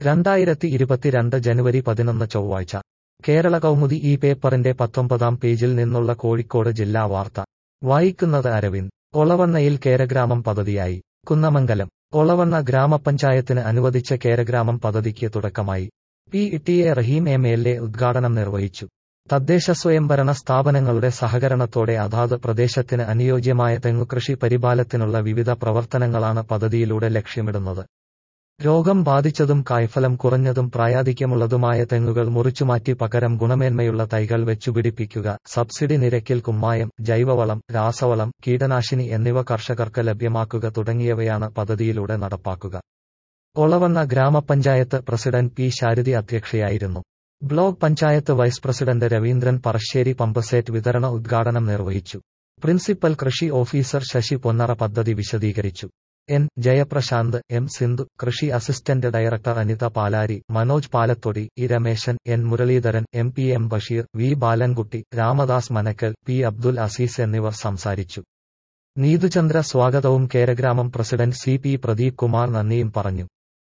രണ്ടായിരത്തി ഇരുപത്തിരണ്ട് ജനുവരി പതിനൊന്ന് ചൊവ്വാഴ്ച കേരള കൗമുദി ഈ പേപ്പറിന്റെ പത്തൊമ്പതാം പേജിൽ നിന്നുള്ള കോഴിക്കോട് ജില്ലാ വാർത്ത വായിക്കുന്നത് അരവിന്ദ് ഒളവണ്ണയിൽ കേരഗ്രാമം പദ്ധതിയായി കുന്നമംഗലം ഒളവണ്ണ ഗ്രാമപഞ്ചായത്തിന് അനുവദിച്ച കേരഗ്രാമം പദ്ധതിക്ക് തുടക്കമായി P T A Rahim M L A ഉദ്ഘാടനം നിർവഹിച്ചു തദ്ദേശ സ്വയംഭരണ സ്ഥാപനങ്ങളുടെ സഹകരണത്തോടെ അതാത് പ്രദേശത്തിന് അനുയോജ്യമായ തെങ്ങുകൃഷി പരിപാലനത്തിനുള്ള വിവിധ പ്രവർത്തനങ്ങളാണ് പദ്ധതിയിലൂടെ ലക്ഷ്യമിടുന്നത് രോഗം ബാധിച്ചതും കായ്ഫലം കുറഞ്ഞതും പ്രായാധിക്യമുള്ളതുമായ തെങ്ങുകൾ മുറിച്ചുമാറ്റി പകരം ഗുണമേന്മയുള്ള തൈകൾ വെച്ചുപിടിപ്പിക്കുക സബ്സിഡി നിരക്കിൽ കുമ്മായം ജൈവവളം രാസവളം കീടനാശിനി എന്നിവ കർഷകർക്ക് ലഭ്യമാക്കുക തുടങ്ങിയവയാണ് പദ്ധതിയിലൂടെ നടപ്പാക്കുക ഒളവണ്ണ ഗ്രാമപഞ്ചായത്ത് പ്രസിഡന്റ് പി ശാരദി അധ്യക്ഷയായിരുന്നു block panchayat vice president Raveendran Parassery pump set വിതരണ ഉദ്ഘാടനം നിർവഹിച്ചു പ്രിൻസിപ്പൽ കൃഷി ഓഫീസർ ശശി പൊന്നറ പദ്ധതി വിശദീകരിച്ചു എൻ ജയപ്രശാന്ത് എം സിന്ധു കൃഷി assistant director Anitha Palari Manoj Palathodi E Rameshan N Muraleedharan M P M Basheer V Balankutty Ramadas Manakkal P Abdul Azeez എന്നിവർ സംസാരിച്ചു നീതുചന്ദ്ര സ്വാഗതവും Keragramam president C P Pradeep Kumar നന്ദിയും പറഞ്ഞു